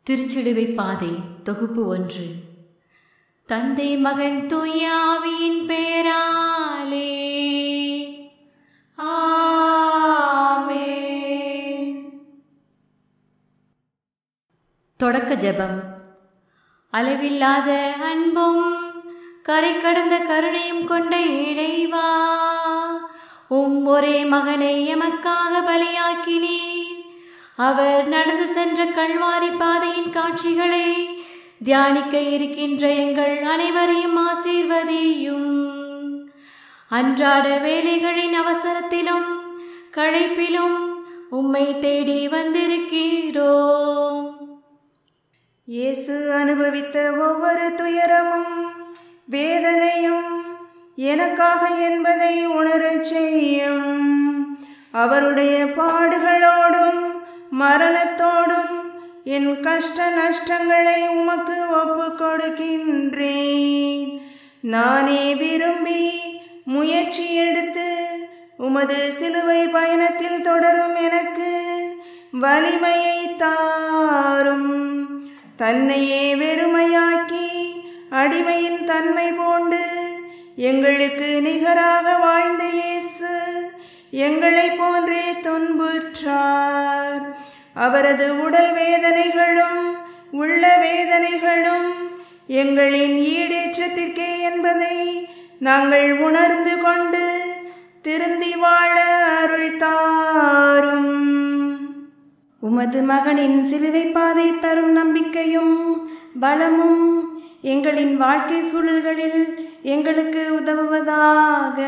திருச்சிலுவை பாதை தொகுப்பு ஒன்று தந்தை மகன் தூயாவியின் பேராலே ஆமென். தொடக்க ஜெபம் அளவில்லாத அன்பும் கரை கடந்த கருணையும் கொண்ட இறைவா உம் ஒரே மகனை எமக்காக பலியாக்கினீர் அவர் நடந்து சென்ற கல்வாரி பாதையின் காட்சிகளை தியானிக்க இருக்கின்ற எங்கள் அனைவரையும் ஆசீர்வதியும் அன்றாட வேலைகளின் அவசரத்திலும் களைப்பிலும் உம்மை தேடி வந்திருக்கிறோம் இயேசு அனுபவித்த ஒவ்வொரு துயரமும் வேதனையும் எனக்காக என்பதை உணரச் செய்யும் அவருடைய பாடுகளோடும் மரணத்தோடும் என் கஷ்ட நஷ்டங்களை உமக்கு ஒப்பு கொடுக்கின்றேன் நானே விரும்பி முயற்சி எடுத்து உமது சிலுவை பயணத்தில் தொடரும் எனக்கு வலிமையை தாரும் தன்னையே வெறுமையாக்கி அடிமையின் தன்மை பூண்டு எங்களுக்கு நிகராக வாழ்ந்த இயேசு எங்களைப் போன்றே துன்புற்றார் அவரது உடல் வேதனைகளும் உள்ள வேதனைகளும் எங்களின் ஈடேற்றத்திற்கே என்பதை நாங்கள் உணர்ந்து கொண்டு திருந்தி வாழ அருள் தாரும் உமது மகனின் சிலுவை பாதை தரும் நம்பிக்கையும் பலமும் எங்களின் வாழ்க்கை சூழல்களில் எங்களுக்கு உதவுவதாக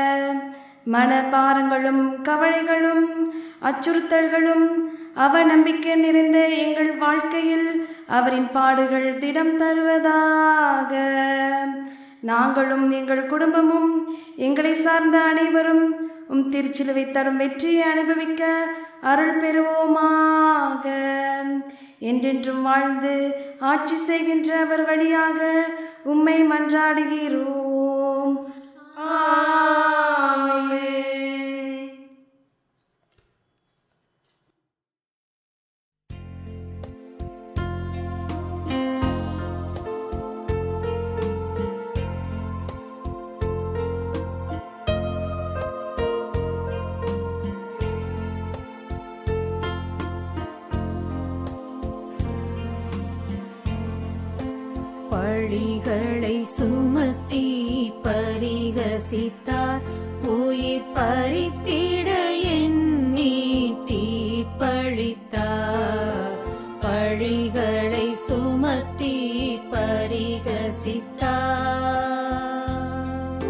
மனபாரங்களும் கவலைகளும் அச்சுறுத்தல்களும் அவநம்பிக்கை நிறைந்த எங்கள் வாழ்க்கையில் அவரின் பாடுகள் திடம் தருவதாக நாங்களும் எங்கள் குடும்பமும் எங்களை சார்ந்த அனைவரும் உம் திருச்சிலுவை தரும் வெற்றியை அனுபவிக்க அருள் பெறுவோமாக என்றென்றும் வாழ்ந்து ஆட்சி செய்கின்ற அவர் வழியாக உம்மை மன்றாடுகிறோம் ஆமென். பழிகளை சுமத்தி பரிகசித்தார் உயிர் பறித்திட எண்ணி தீர்ப்பளித்தார் பழிகளை சுமத்தி பரிகசித்தார்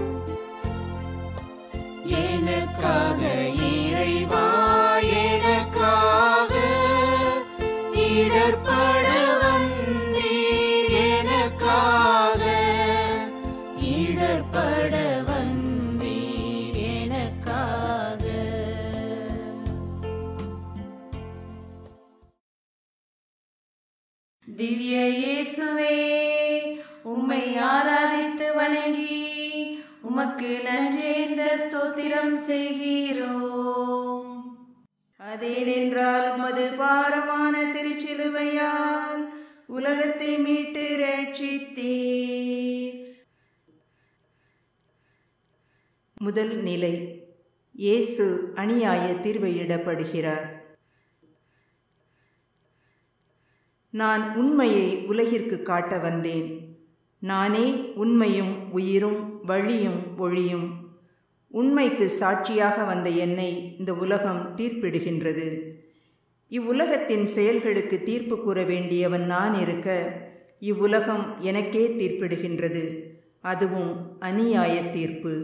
எனக்காக இறைவா எனக்காக இடர்பட வந்தீர் எனக்காக இடர்பட வந்தீர் எனக்காக திவ்ய இயேசுவே உம்மை ஆராதித்து வணங்கி உமக்கு நன்றேந்த ஸ்தோத்திரம் செய்கிறோம் அதேனென்றால் உமது பாரமான திருச்சிலுவையால் உலகத்தை மீட்டு ரட்சித்தீர் முதல் நிலை இயேசு அநியாய தீர்வையிடப்படுகிறார் நான் உண்மையை உலகிற்கு காட்ட வந்தேன் நானே உண்மையும் உயிரும் வழியும் ஒளியும் உண்மைக்கு சாட்சியாக வந்த என்னை இந்த உலகம் தீர்ப்பிடுகின்றது இவ்வுலகத்தின் செயல்களுக்கு தீர்ப்பு கூற வேண்டியவன் நான் இருக்க இவ்வுலகம் எனக்கே தீர்ப்பிடுகின்றது அதுவும் அநியாய தீர்ப்பு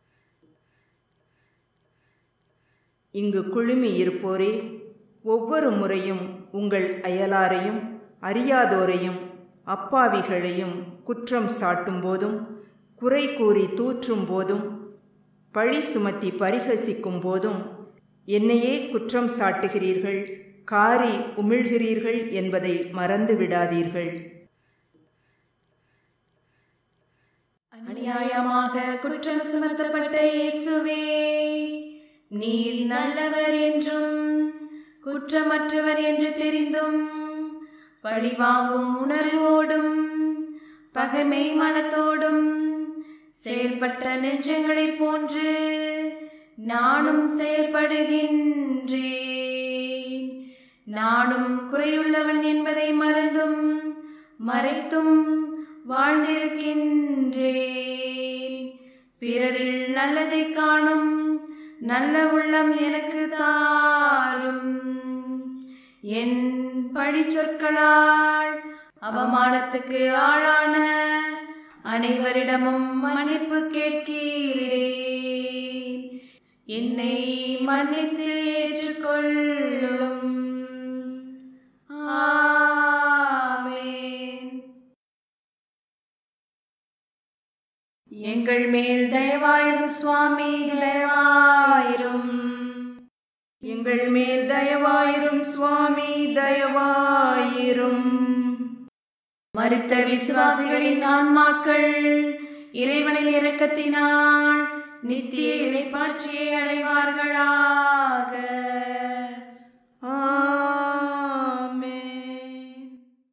இங்கு குழுமி இருப்போரே ஒவ்வொரு முறையும் உங்கள் அயலாரையும் அறியாதோரையும் அப்பாவிகளையும் குற்றம் சாட்டும் போதும் குறை கூறி தூற்றும் போதும் பழி சுமத்தி பரிகசிக்கும் போதும் என்னையே குற்றம் சாட்டுகிறீர்கள் காரி உமிழ்கிறீர்கள் என்பதை மறந்து விடாதீர்கள் அநியாயமாக குற்றம் சுமத்தப்பட்ட இயேசுவே நீர் நல்லவர் என்றும் குற்றமற்றவர் என்று தெரிந்தும் பழிவாங்கும் உணர்வோடும் பகைமை மனத்தோடும் செயல்பட்ட நெஞ்சங்களைப் போன்று நானும் செயல்படுகின்றேன் நானும் குறையுள்ளவன் என்பதை மறந்தும் மறைத்தும் வாழ்ந்திருக்கின்றேன் பிறரில் நல்லதை காணும் நல்ல உள்ளம் எனக்கு தாரும் என் பழிச்சொற்களால் அவமானத்துக்கு ஆளான அனைவரிடமும் மன்னிப்பு கேட்கிறேன் என்னை மன்னித்து ஏற்றுக்கொள்ளும் ஆமென் எங்கள் மேல் தயவாயிரும் சுவாமி தயவாயிரும் எங்கள் மேல் தயவாயிரும் சுவாமி தயவாயிரும் மரித்த விசுவாசிகளின் ஆன்மாக்கள் இறைவனின் இரக்கத்தினால் நித்திய இளைப்பாற்றியை அடைவார்களாக ஆமென்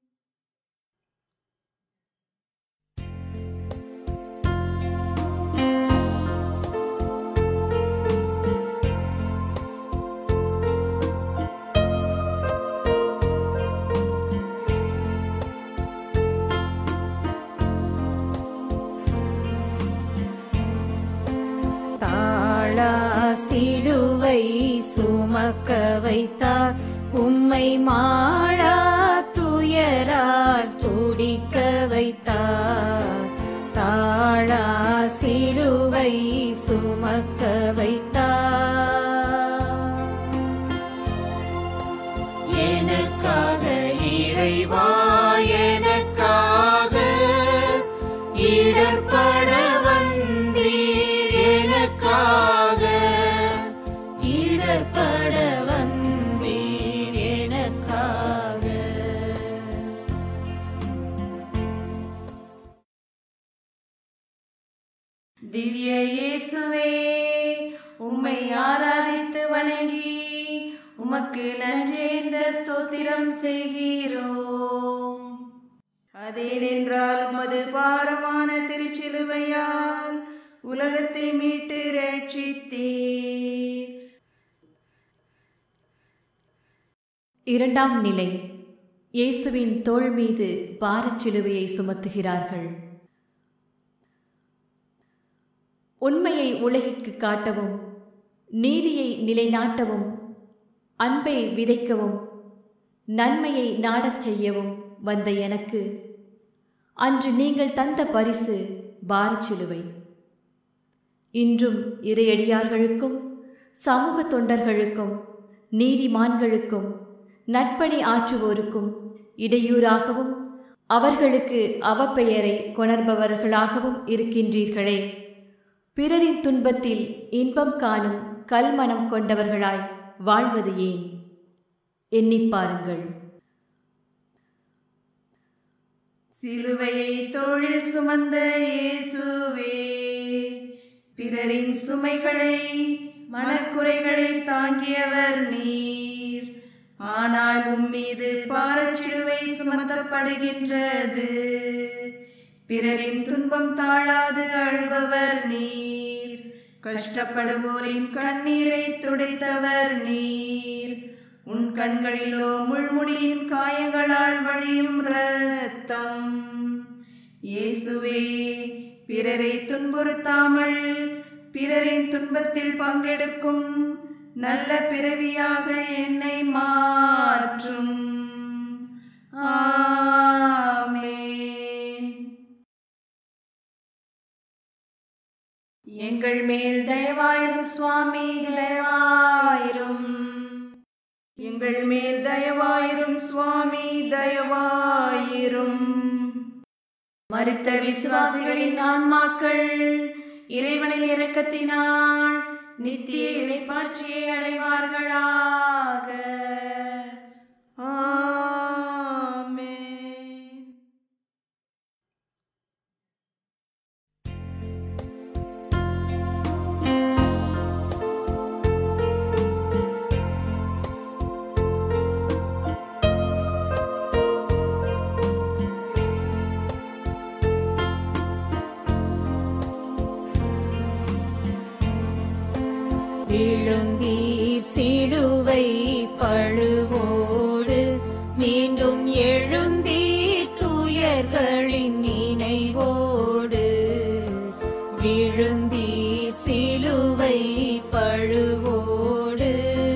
தாழா சிலுவை சுமக்க வைத்தார் உம்மை மாழா துயரால் துடிக்க வைத்தார் தாழா சிலுவை சுமக்க வைத்தார் எனக்காக இறைவா எனக்காக இடர்பட வந்தீர் எனக்காக இடர்பட வந்தீர் எனக்காக திவ்ய இயேசுவே உம்மை ஆராதித்து வணங்கி உமக்கு நன்றேந்த ஸ்தோத்திரம் செய்கிறோம் அதேனென்றால் உமது பாரமான திருச்சிலுவையால் உலகத்தை மீட்டு ரட்சித்தீர் இரண்டாம் நிலை இயேசுவின் தோள் மீது பாரச்சிலுவையை சுமத்துகிறார்கள் உண்மையை உலகிற்கு காட்டவும் நீதியை நிலைநாட்டவும் அன்பை விதைக்கவும் நன்மையை நாடச் செய்யவும் வந்த எனக்கு அன்று நீங்கள் தந்த பரிசு பாரச்சிலுவை இன்றும் இறையடியார்களுக்கும் சமூக தொண்டர்களுக்கும் நீதிமான்களுக்கும் நட்பணி ஆற்றுவோருக்கும் இடையூறாகவும் அவர்களுக்கு அவப்பெயரை கொணர்பவர்களாகவும் இருக்கின்றீர்களே பிறரின் துன்பத்தில் இன்பம் காணும் கல்மனம் கொண்டவர்களாய் வாழ்வது ஏன் எண்ணிப் பாருங்கள் சிலுவையை தோளில் சுமந்த இயேசுவே பிறரின் சுமைகளை மனக்குறைகளை தாங்கியவர் நீர் ஆனால் உம்மீது பாரச்சிலுவை சுமத்தப்படுகின்றது பிறரின் துன்பம் தாழாது அழுபவர் நீர் கஷ்டப்படுவோரின் கண்ணீரை துடைத்தவர் நீர் உன் கண்களிலோ முள்முடியின் காயங்களால் வழியும் இரத்தம் இயேசுவே பிறரை துன்புறுத்தாமல் பிறரின் துன்பத்தில் பங்கெடுக்கும் நல்ல பிறவியாக என்னை மாற்றும் ஆமென் எங்கள் மேல் தயவாயிரும் சுவாமி தயவாயிரும் எங்கள் மேல் தயவாயிரும் சுவாமி தயவாயிரும் மரித்த விசுவாசிகளின் ஆன்மாக்கள் இறைவனின் இரக்கத்தினால் நித்திய இளைப்பாற்றியை அடைவார்களாக ஆமென் ஆ மீண்டும் எழுந்தீர் துயர்களின் நினைவோடு விழுந்தீர் சிலுவை பழுவோடு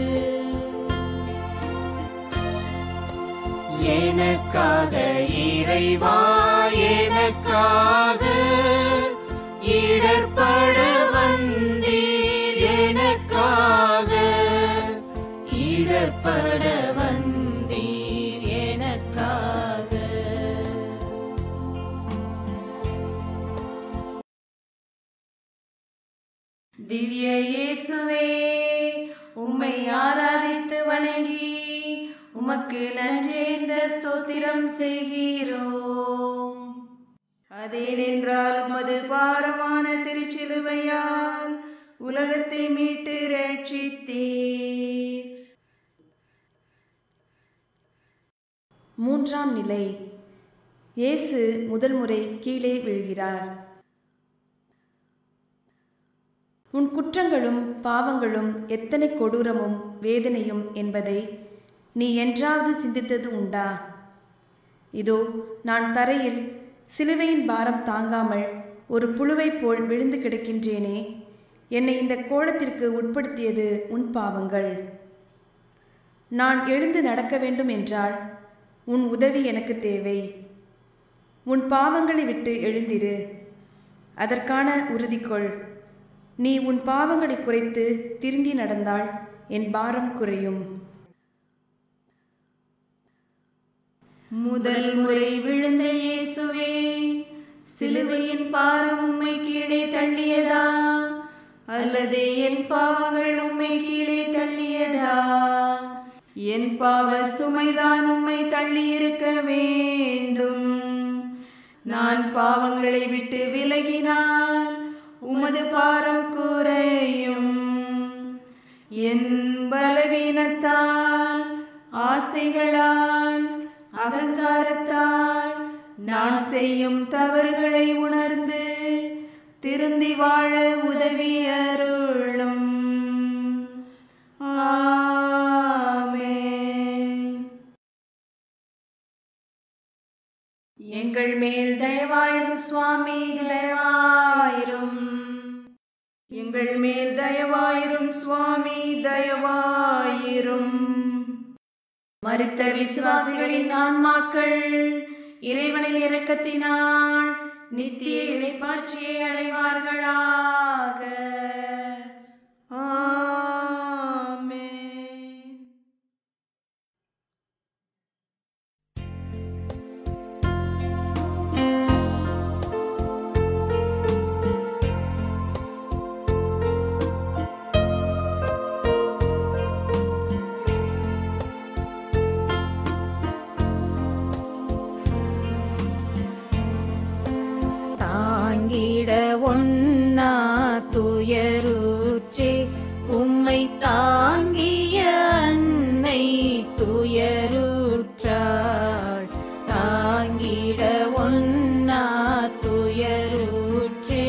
எனக்காக இறைவா எனக்காக இடர்பட வந்தீர் எனக்காக இடர்பட வந்தீர் எனக்காக திவ்ய இயேசுவே உம்மை ஆராதித்து வணங்கி உமக்கு நன்றேந்த ஸ்தோத்திரம் செய்கிறோம் அதேனென்றால் உமது பாரமான திருச்சிலுவையால் உலகத்தை மீட்டு ரட்சித்தீர் மூன்றாம் நிலை இயேசு முதல் முறை கீழே விழுகிறார் உன் குற்றங்களும் பாவங்களும் எத்தனை கொடூரமும் வேதனையும் என்பதை நீ என்றாவது சிந்தித்தது உண்டா இதோ நான் தரையில் சிலுவையின் பாரம் தாங்காமல் ஒரு புழுவைப் போல் விழுந்து கிடக்கின்றேனே என்னை இந்த கோலத்திற்கு உட்படுத்தியது உன் பாவங்கள் நான் எழுந்து நடக்க வேண்டும் என்றால் உன் உதவி எனக்கு தேவை உன் பாவங்களை விட்டு எழுந்திரு அதற்கான உறுதி கொள் நீ உன் பாவங்களை குறைத்து திருந்தி நடந்தால் என் பாரம் குறையும் முதல் முறை விழுந்த இயேசுவே சிலுவையின் பாரம் உம்மை கீழே தள்ளியதா அல்லது என் பாவங்கள் உம்மை கீழே தள்ளியதா என் பாவ சுமைதான் உம்மை தள்ளியிருக்க வேண்டும் நான் பாவங்களை விட்டு விலகினால் உமது பாரம் குறையும் என் பலவீனத்தால் ஆசைகளால் அகங்காரத்தால் நான் செய்யும் தவறுகளை உணர்ந்து திருந்தி வாழ உதவி அருளும் ஆமென் எங்கள் மேல் தயவாயிரும் சுவாமி தயவாயிரும் எங்கள் மேல் தயவாயிரும் சுவாமி தயவாயிரும் மரித்த விசுவாசிகளின் ஆன்மாக்கள் இறைவனின் இரக்கத்தினால் நித்திய இளைப்பாற்றியை அடைவார்களாக ஆமென் தாங்கிட ஒன்னா துயருற்றே உம்மை தாங்கிய அன்னை துயருற்றாள் தாங்கிட ஒன்னா துயருற்றே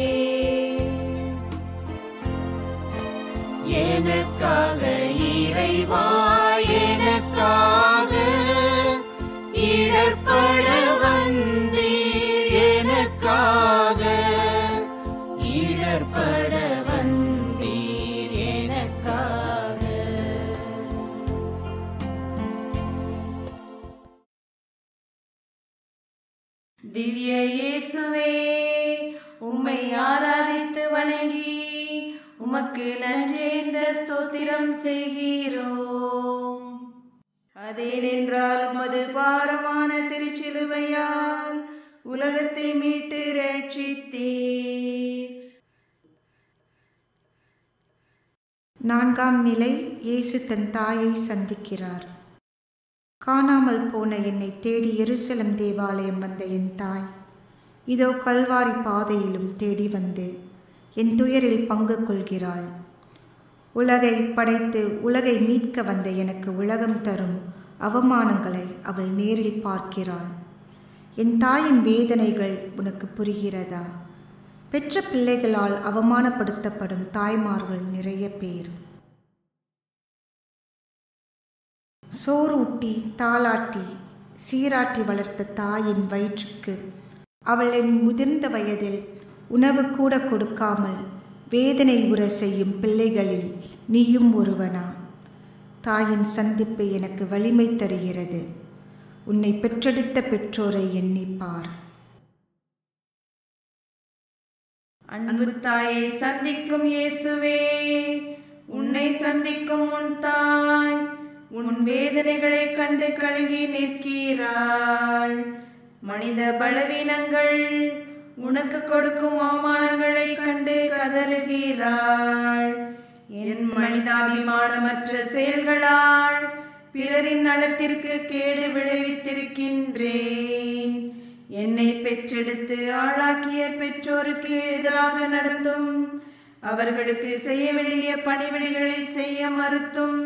எனக்காக இறைவா எனக்காக இடர்பட வந்தீர் எனக்காக இடர்பட வந்தீர் எனக்காக திவ்ய இயேசுவே உம்மை ஆராதித்து வணங்கி உமக்கு நன்றேந்த ஸ்தோத்திரம் செய்கிறோம் அதேனென்றால் உமது பாரமான திருச்சிலுவையால் உலகத்தை மீட்டு ரட்சித்தீர் நான்காம் நிலை இயேசு தன் தாயை சந்திக்கிறார் காணாமல் போன என்னை தேடி எருசலம் தேவாலயம் வந்த என் தாய் இதோ கல்வாரி பாதையிலும் தேடி வந்து என் துயரில் பங்கு கொள்கிறாள் உலகை படைத்து உலகை மீட்க வந்த எனக்கு உலகம் தரும் அவமானங்களை அவள் நேரில் பார்க்கிறாள் என் தாயின் வேதனைகள் உனக்கு புரிகிறதா பெற்ற பிள்ளைகளால் அவமானப்படுத்தப்படும் தாய்மார்கள் நிறைய பேர் சோறூட்டி தாளாட்டி சீராட்டி வளர்த்த தாயின் வயிற்றுக்கு அவள் என் முதிர்ந்த வயதில் உணவு கூட கொடுக்காமல் வேதனை உற செய்யும் பிள்ளைகளில் நீயும் ஒருவனா தாயின் சந்திப்பு எனக்கு வலிமை தருகிறது உன்னை பெற்றெடுத்த பெற்றோரை எண்ணிப்பார் அன்பு தாயை சந்திக்கும் இயேசுவே உன்னை சந்திக்கும் உன் தாய் உன் வேதனைகளை கண்டு கலங்கி நிற்கிறாள் மனித பலவீனங்கள் உனக்கு கொடுக்கும் அவமானங்களை கண்டு கதறுகிறாள் என் மனிதாபிமானமற்ற செயல்களால் பிறரின் நலத்திற்கு கேடு விளைவித்திருக்கின்றேன் என்னை பெற்றெடுத்து ஆளாக்கிய பெற்றோருக்கு எதிராக நடந்தும் அவர்களுக்கு செய்ய வேண்டிய பணிவிடைகளை செய்ய மறுத்தும்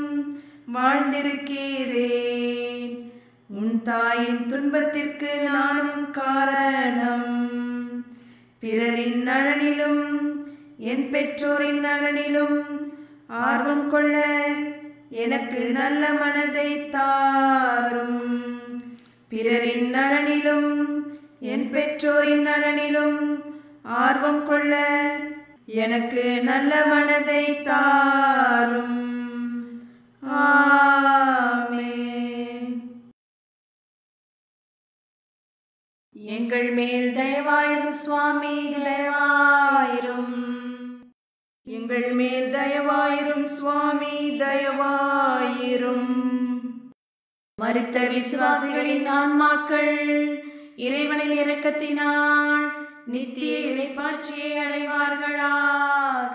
வாழ்ந்திருக்கிறேன் உன் தாயின் துன்பத்திற்கு நானும் காரணம் பிறரின் நலனிலும் என் பெற்றோரின் நலனிலும் ஆர்வம் கொள்ள எனக்கு நல்ல மனதை தாரும் பிறரின் நலனிலும் என் பெற்றோரின் நலனிலும் ஆர்வம் கொள்ள எனக்கு நல்ல மனதை தாரும் ஆமென் எங்கள் மேல் தயவாயிரும் சுவாமி தயவாயிரும் எங்கள் மேல் தயவாயிரும் சுவாமி தயவாயிரும் மரித்த விசுவாசிகளின் ஆன்மாக்கள் இறைவனின் இரக்கத்தினால் நித்திய இளைப்பாற்றியை அடைவார்களாக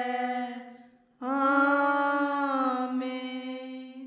ஆமென்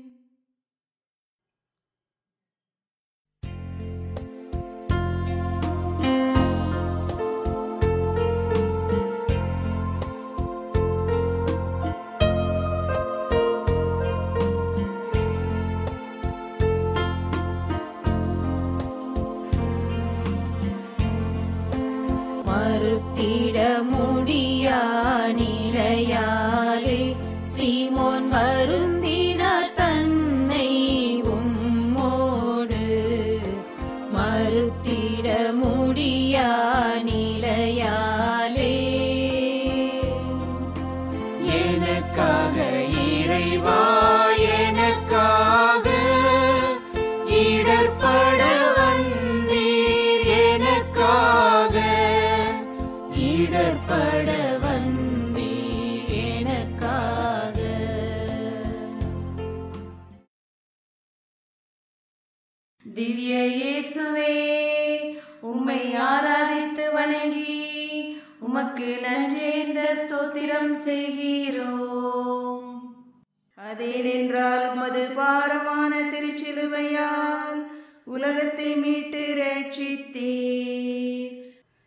மறுத்திட முடியா நிலையாலே சீமோன் வருந்தினார் தன்னை உம்மோடு மறுத்திட முடியா நிலையாலே எனக்காக இறைவா எனக்காக இடர்பட வந்தீர் எனக்காக இடர்பட வந்தீர் எனக்காக திவ்ய இயேசுவே உம்மை ஆராதித்து வணங்கி உமக்கு நன்றேந்த ஸ்தோத்திரம் செய்கிறோம் அதேனென்றால் உமது பாரமான திருச்சிலுவையால் உலகத்தை மீட்டு ரட்சித்தீர்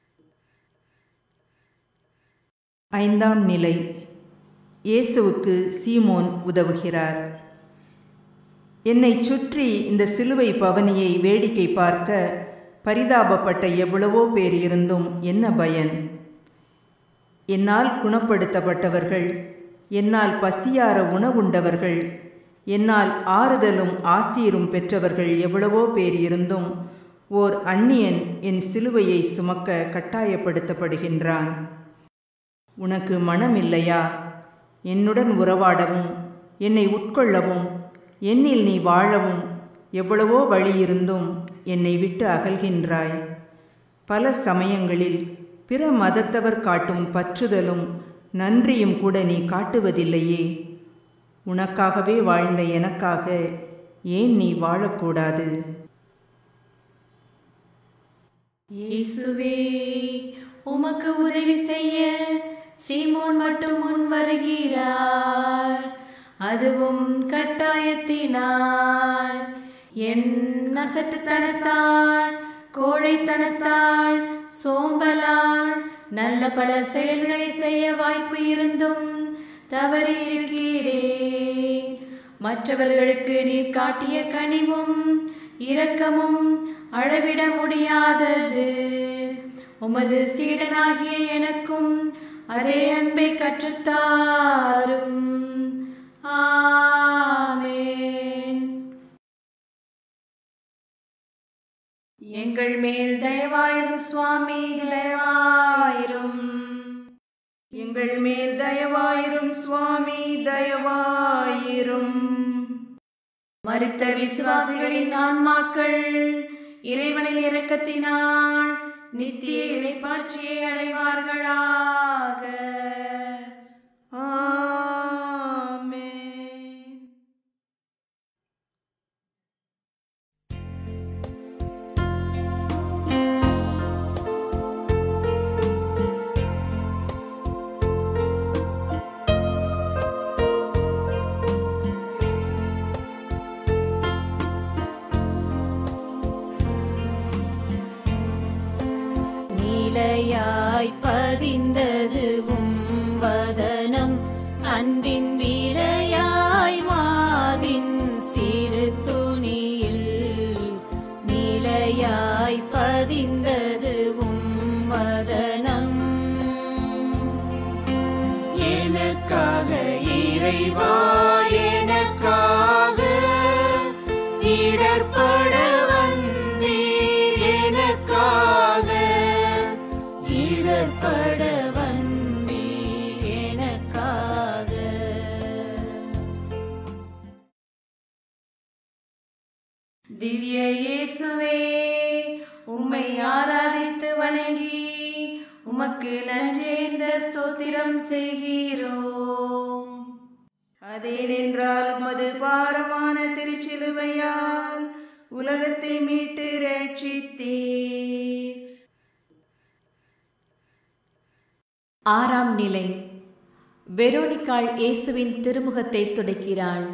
ஐந்தாம் நிலை இயேசுவுக்கு சீமோன் உதவுகிறார் என்னை சுற்றி இந்த சிலுவை பவனியை வேடிக்கை பார்க்க பரிதாபப்பட்ட எவ்வளவோ பேர் இருந்தும் என்ன பயன் என்னால் குணப்படுத்தப்பட்டவர்கள் என்னால் பசியார உணவுண்டவர்கள் என்னால் ஆறுதலும் ஆசீரும் பெற்றவர்கள் எவ்வளவோ பேர் இருந்தும் ஓர் அந்நியன் என் சிலுவையை சுமக்க கட்டாயப்படுத்தப்படுகின்றான் உனக்கு மனமில்லையா என்னுடன் உறவாடவும் என்னை உட்கொள்ளவும் என்னில் நீ வாழவும் எவ்வளவோ வழி இருந்தும் என்னை விட்டு அகல்கின்றாய் பல சமயங்களில் பிற மதத்தவர் காட்டும் பற்றுதலும் நன்றியும் கூட நீ காட்டுவதில்லையே உனக்காகவே வாழ்ந்த எனக்காக ஏன் நீ வாழக்கூடாது இயேசுவே உமக்கு உதவி செய்ய சீமோன் மட்டும் முன் வருகிறார் அதுவும் கட்டாயத்தினால் என் நசட்டுத்தனத்தால் கோழைத்தனத்தால் சோம்பலால் நல்ல பல செயல்களை செய்ய வாய்ப்பு இருந்தும் தவறி இருக்கிறேன் மற்றவர்களுக்கு நீர் காட்டிய கனிவும் இரக்கமும் அளவிட முடியாதது உமது சீடனாகிய எனக்கும் அதே அன்பை கற்றுத்தாரும் ஆமென் எங்கள் மேல் தயவாயிரும் சுவாமி தயவாயிரும் எங்கள் மேல் தயவாயிரும் சுவாமி தயவாயிரும் மரித்த விசுவாசிகளின் ஆன்மாக்கள் இறைவனின் இரக்கத்தினால் நித்திய இளைப்பாற்றியை அடைவார்களாக ஆமென் நிலையாய் பதிந்ததுவும் வதனம் அன்பின் விலையாய் மாதின் சிறு துணியில் நிலையாய் பதிந்ததுவும் வதனம் எனக்காக இறைவா எனக்காக இடர்பட வந்தீர் எனக்காக இடர்பட வந்தீர் எனக்காக திவ்ய இயேசுவே உம்மை ஆராதித்து வணங்கி உமக்கு நன்றேந்த ஸ்தோத்திரம் செய்கிறோம் அதேனென்றால் உமது பாரமான திருச்சிலுவையால் உலகத்தை மீட்டு ரட்சித்தீர் ஆறாம் நிலை வெரோனிக்காள் இயேசுவின் திருமுகத்தை துடைக்கிறாள்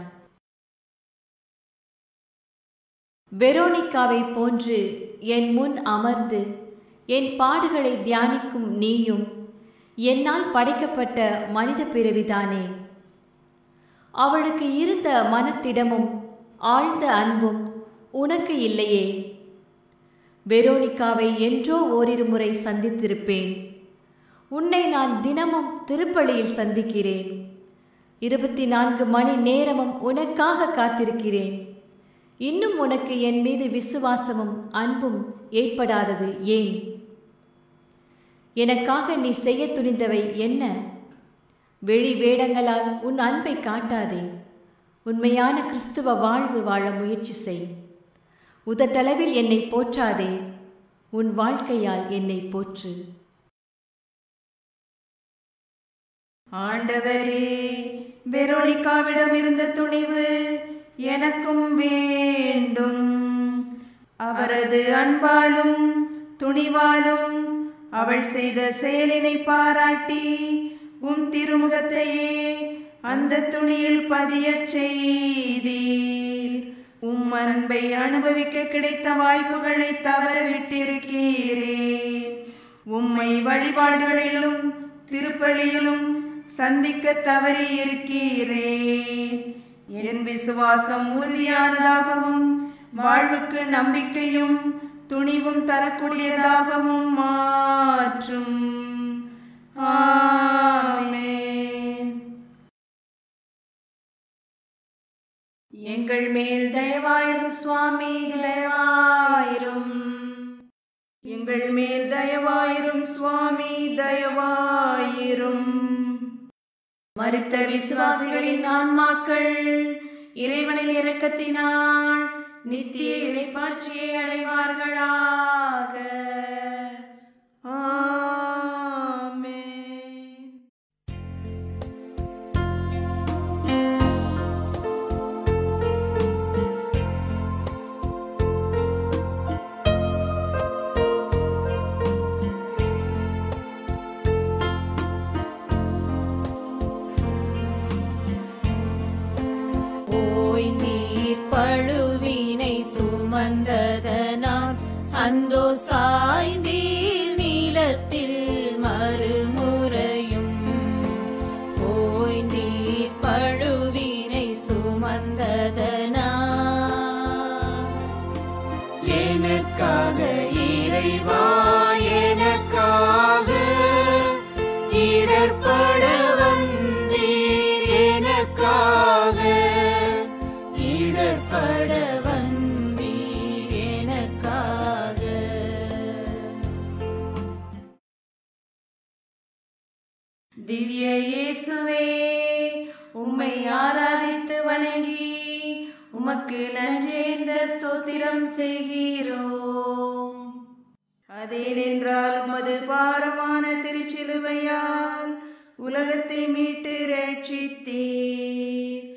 வெரோனிக்காவை போன்று என் முன் அமர்ந்து என் பாடுகளை தியானிக்கும் நீயும் என்னால் படைக்கப்பட்ட மனித பிறவிதானே அவளுக்கு இருந்த மனத்திடமும் ஆழ்ந்த அன்பும் உனக்கு இல்லையே வெரோனிக்காவை என்றோ ஓரிரு முறை சந்தித்திருப்பேன் உன்னை நான் தினமும் திருப்பலியில் சந்திக்கிறேன் இருபத்தி நான்கு மணி நேரமும் உனக்காக காத்திருக்கிறேன் இன்னும் உனக்கு என் மீது விசுவாசமும் அன்பும் ஏற்படாதது ஏன் எனக்காக நீ செய்ய துணிந்தவை என்ன வெளி வேடங்களால் உன் அன்பை காட்டாதே உண்மையான கிறிஸ்துவ வாழ்வு வாழ முயற்சி செய் உதட்டளவில் என்னை போற்றாதே உன் வாழ்க்கையால் என்னை போற்று ஆண்டவரே வெரோனிகாவிடம் இருந்த துணிவு எனக்கும் வேண்டும் அவரது அன்பாலும் துணிவாலும் அவள் செய்த செயலினை பாராட்டி உம் திருமுகத்தையே அந்த துணியில் பதியச் செய்தீர் உம் அன்பை அனுபவிக்க கிடைத்த வாய்ப்புகளை தவற விட்டிருக்கிறேன் உம்மை வழிபாடுகளிலும் திருப்பலியிலும் சந்திக்க தவறி இருக்கிறேன் என் விசுவாசம் உறுதியானதாகவும் வாழ்வுக்கு நம்பிக்கையும் துணிவும் தரக்கூடியதாகவும் மாற்றும் ஆமென் எங்கள் மேல் தயவாயிரும் சுவாமி தயவாயிரும் எங்கள் மேல் தயவாயிரும் சுவாமி தயவாயிரும் மரித்த விசுவாசிகளின் ஆன்மாக்கள் இறைவனின் இரக்கத்தினால் நித்திய இளைப்பாற்றியை அடைவார்களாக ஆமென் ஓய் நீர் பழுவினை சுமந்ததனால் அந்தோ சாய்ந்தீர் நீளத்தில் மறுமுறையும் ஓய் நீர் பழுவினை சுமந்ததனால் எனக்காக இறைவா எனக்காக இடர்பட வந்தீர் எனக்காக இடர்பட வந்தீர் எனக்காக திவ்ய இயேசுவே உம்மை ஆராதித்து வணங்கி உமக்கு நன்றேந்த ஸ்தோத்திரம் செய்கிறோம் அதேனென்றால் உமது பாரமான திருச்சிலுவையால் உலகத்தை மீட்டு ரட்சித்தீர்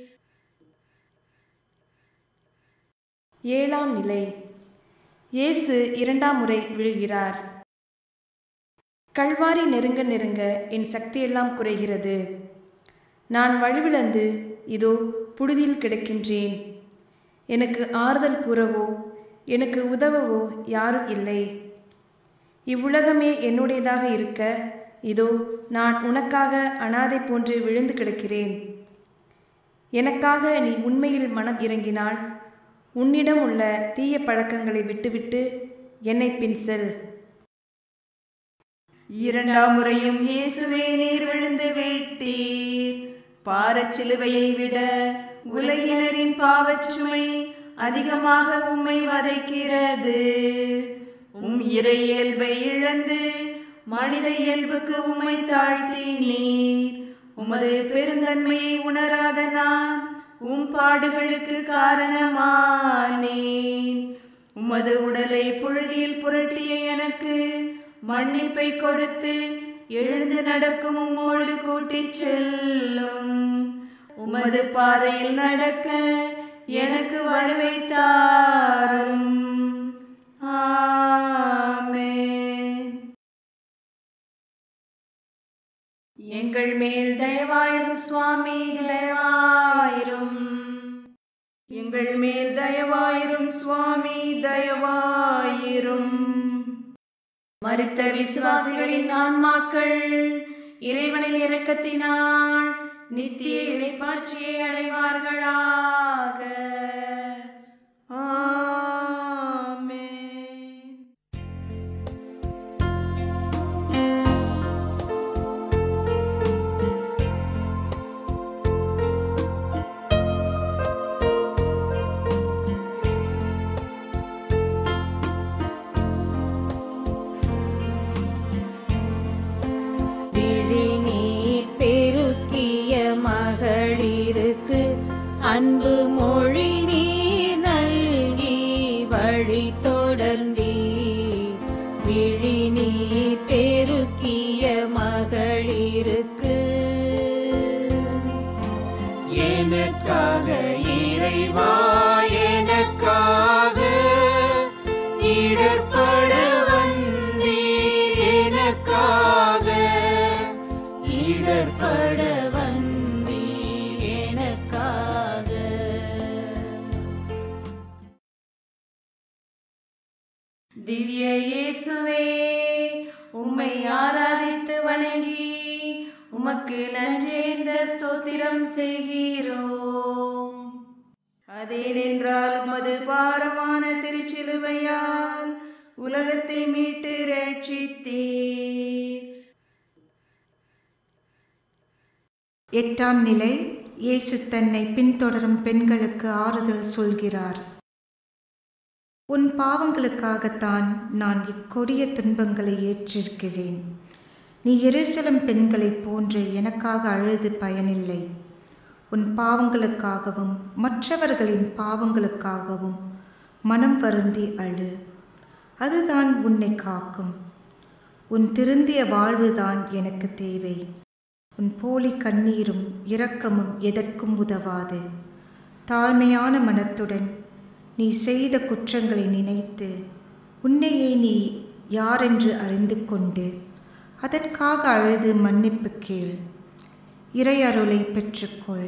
ஏழாம் நிலை இயேசு இரண்டாம் முறை விழுகிறார் கல்வாரி நெருங்க நெருங்க என் சக்தியெல்லாம் குறைகிறது நான் வலுவிழந்து இதோ புழுதியில் கிடக்கின்றேன் எனக்கு ஆறுதல் கூறவோ எனக்கு உதவவோ யாரும் இல்லை இவ்வுலகமே என்னுடையதாக இருக்க இதோ நான் உனக்காக அனாதை போன்று விழுந்து கிடக்கிறேன் எனக்காக நீ உண்மையில் மனம் இறங்கினால் உன்னிடம் உள்ள தீய பழக்கங்களை விட்டுவிட்டு என்னை பின் செல் இரண்டாம் முறையும் இயேசுவே நீர் விழுந்து விட்டீர் பாரச்சிலுவையை விட உலகினரின் பாவச்சுமை அதிகமாக உம்மை வதைக்கிறது உம் இறை இயல்பை இழந்து மனித இயல்புக்கு உம்மை தாழ்த்தினீர் உமது பெருந்தன்மையை உணராத நான் உம் பாடுகளுக்கு காரணமானேன் உமது உடலை புழுதியில் புரட்டிய எனக்கு மன்னிப்பை கொடுத்து எழுந்து நடக்கும் உம்மோடு கூட்டிச் செல்லும் உமது பாதையில் நடக்க எனக்கு வலுவை தாரும் ஆமென் எங்கள் மேல் தயவாயிரும் சுவாமி தயவாயிரும் எங்கள் மேல் தயவாயிரும் சுவாமி தயவாயிரும் மரித்த விசுவாசிகளின் ஆன்மாக்கள் இறைவனின் இரக்கத்தினால் நித்திய இளைப்பாற்றியை அடைவார்களாக ஆமென் விழிநீர் பெருக்கிய மகளிருக்கு அன்பு மொழி நீர் நல்கி வழி தொடர்ந்தி விழிநீர் பெருக்கிய மகளிருக்கு எனக்காக இறைவா எனக்காக இடர்பட வந்தீர் எனக்காக இடர்பட வந்தீர் எனக்காக திவ்ய இயேசுவே உம்மை ஆராதித்து வணங்கி உமக்கு நன்றேந்த ஸ்தோத்திரம் செய்கிறோம் அதேனென்றால் உமது பாரமான திருச்சிலுவையால் உலகத்தை மீட்டு ரட்சித்தீர் எட்டாம் நிலை இயேசு தன்னை பின்தொடரும் பெண்களுக்கு ஆறுதல் சொல்கிறார் உன் பாவங்களுக்காகத்தான் நான் இக்கொடிய துன்பங்களை ஏற்றிருக்கிறேன் நீ எருசலம் பெண்களைப் போன்று எனக்காக அழுது பயனில்லை உன் பாவங்களுக்காகவும் மற்றவர்களின் பாவங்களுக்காகவும் மனம் வருந்தி அழு அதுதான் உன்னை காக்கும் உன் திருந்திய வாழ்வுதான் எனக்கு தேவை உன் போலி கண்ணீரும் இரக்கமும் எதற்கும் உதவாது தாழ்மையான மனத்துடன் நீ செய்த குற்றங்களை நினைத்து உன்னையே நீ யாரென்று அறிந்து கொண்டு அதற்காக அழுது மன்னிப்பு கேள் இறையருளை பெற்றுக்கொள்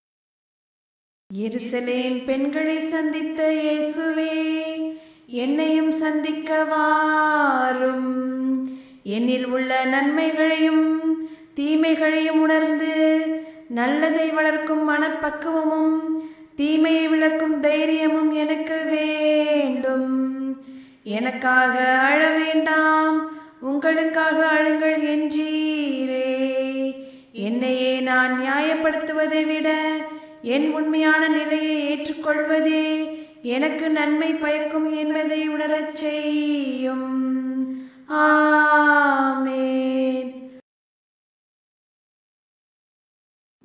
எருசலேம் பெண்களை சந்தித்த இயேசுவே என்னையும் சந்திக்க வாரும் என்னில் உள்ள நன்மைகளையும் தீமைகளையும் உணர்ந்து நல்லதை வளர்க்கும் மனப்பக்குவமும் தீமையை விளக்கும் தைரியமும் எனக்கு வேண்டும் எனக்காக அழ வேண்டாம் உங்களுக்காக அழுங்கள் என்றீரே என்னையே நான் நியாயப்படுத்துவதை விட என் உண்மையான நிலையை ஏற்றுக்கொள்வதே எனக்கு நன்மை பயக்கும் என்பதை உணரச் செய்யும் ஆமென்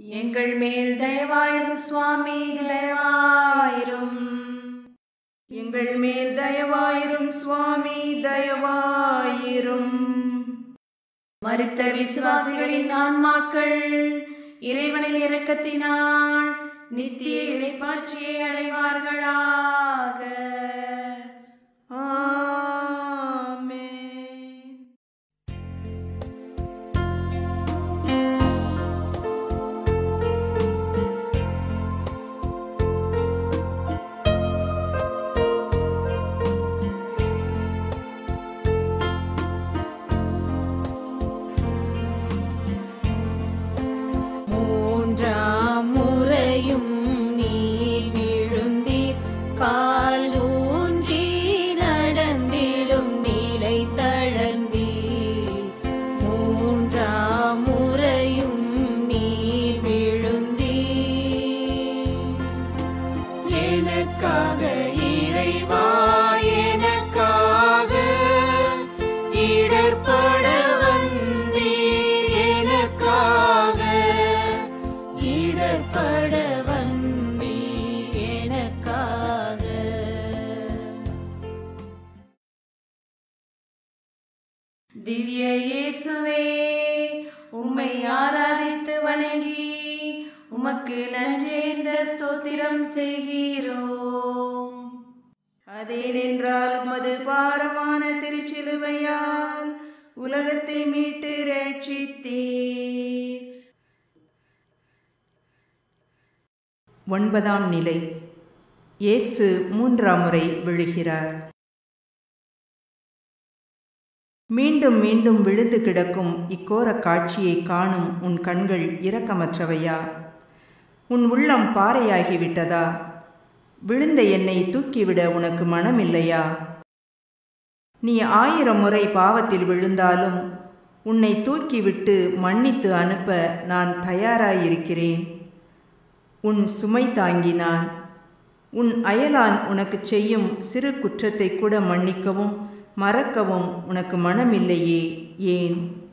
எங்கள் மேல் தயவாயிரும் சுவாமி தயவாயிரும் எங்கள் மேல் தயவாயிரும் சுவாமி தயவாயிரும் மரித்த விசுவாசிகளின் ஆன்மாக்கள் இறைவனின் இரக்கத்தினால் நித்திய இளைப்பாற்றியை அடைவார்களாக ஆமென் மூன்றாம் முறையும் நீர் விழுந்தீர் கால் ஊன்றி நடந்திடும் நிலை தழந்தீர் மூன்றாம் முறையும் நீர் விழுந்தீர் எனக்காக இறைவா எனக்காக இடர்பட வந்தீர் எனக்காக இடர்பட வந்தீர் எனக்காக திவ்ய இயேசுவே உம்மை ஆராதித்து வணங்கி உமக்கு நன்றேந்த ஸ்தோத்திரம் செய்கிறோம் அதேனென்றால் உமது பாரமான திருச்சிலுவையால் உலகத்தை மீட்டு ரட்சித்தீர் ஒன்பதாம் நிலை இயேசு மூன்றாம் முறை விழுகிறார் மீண்டும் மீண்டும் விழுந்து கிடக்கும் இக்கோர காட்சியை காணும் உன் கண்கள் இரக்கமற்றவையா உன் உள்ளம் பாறையாகிவிட்டதா விழுந்த என்னை தூக்கிவிட உனக்கு மனமில்லையா நீ ஆயிரம் முறை பாவத்தில் விழுந்தாலும் உன்னை தூக்கிவிட்டு மன்னித்து அனுப்ப நான் தயாராயிருக்கிறேன் உன் சுமை தாங்கினான் உன் அயலான் உனக்கு செய்யும் சிறு குற்றத்தை கூட மன்னிக்கவும் மறக்கவும் உனக்கு மனமில்லையே ஏன்